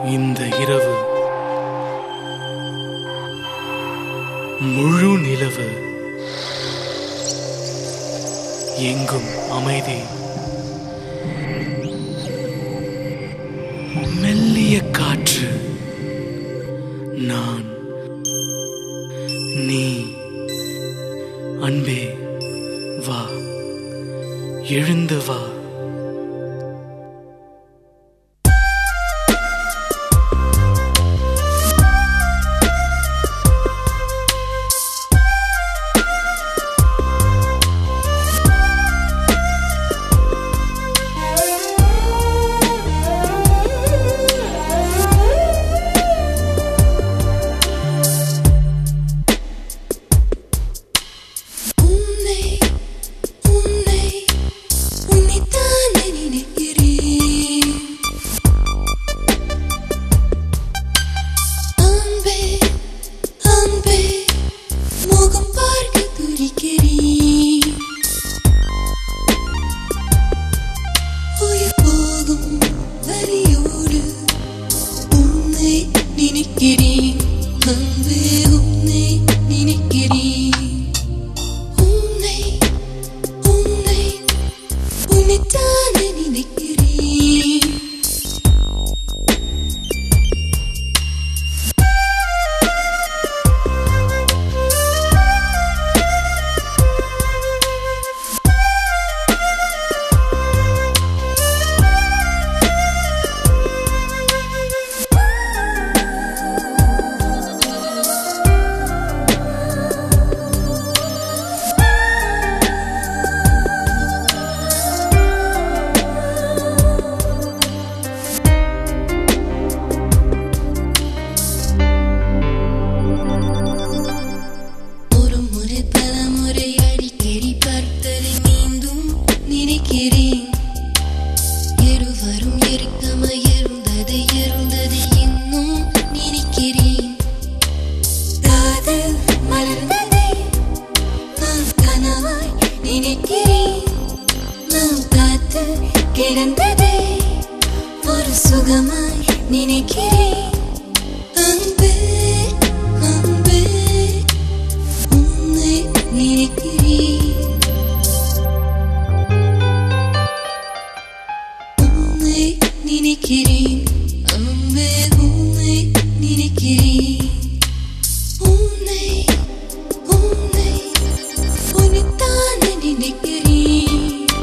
இந்த இரவு முழு நிலவு எங்கும் அமைதி மெல்லிய காற்று நான் நீ அன்பே வா எழுந்து வா உன்னை உன்னை உன்னைத்தானே நினைக்கிறேன் அன்பே அன்பே முகம் பார்க்க துடிக்கிறேன் உயிர் போகும் வலியோடு உன்னை நினைக்கிறேன் அன்பே உன்னை நினைக்கிறேன் உன்னை உன்னை உன்னைத்தானே நினைக்கிறேன் ஒரு முறை பல முறை அடிக்கடி பார்த்ததை மீண்டும் நினைக்கிறேன் இருவரும் இருக்கமாய் இருந்ததை இருந்ததை இன்னும் நினைக்கிறேன் காதல் மலர்ந்ததை நான் கனவாய் நினைக்கிறேன் நாம் காத்து கிடந்ததை ஒரு சுகமாய் நினைக்கிறேன் அன்பே அன்பே உன்னை நினைக்கிறேன் உன்னை நினைக்கிறேன் அன்பே உன்னை நினைக்கிறேன் உன்னை உன்னை உன்னைத்தானே நினைக்கிறேன்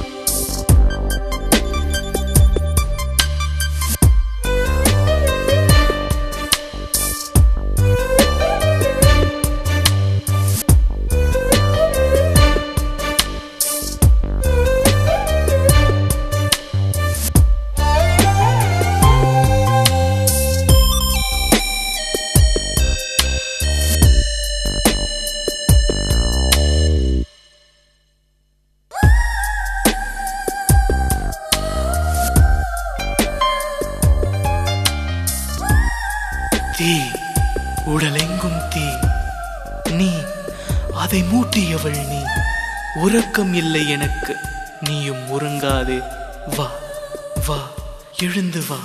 தீ உடலெங்கும் தீ நீ அதை மூட்டியவள் நீ உறக்கம் இல்லை எனக்கு நீயும் உறங்காதே வா வா எழுந்து வா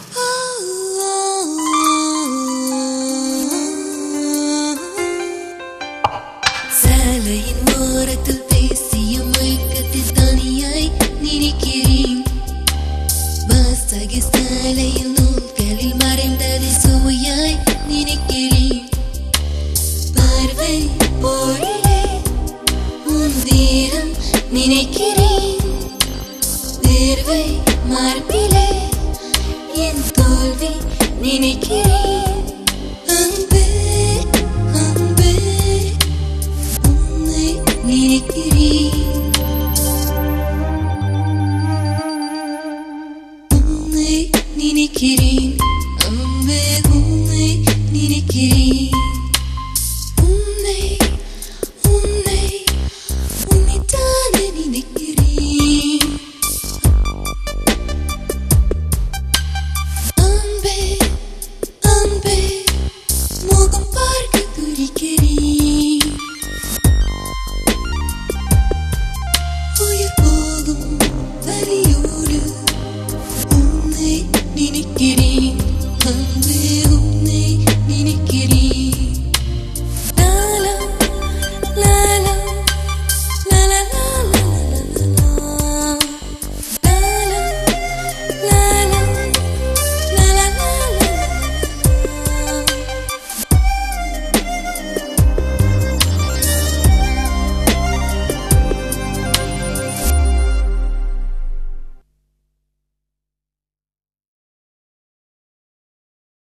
சாலையின் ஓரத்தில் பேசிய மயக்கத்தில் தனியாய் நினைக்கிறேன் வாசகி சாலையில் நூல்களில் மறைந்ததை சுவையாய் நினைக்கிறேன் பார்வை போரிலே உன் வீரம் நினைக்கிறேன் தேர்வை மார்பிலே என் தோல்வி நினைக்கிறேன் அன்பே அன்பே உன்னை நினைக்கிறேன்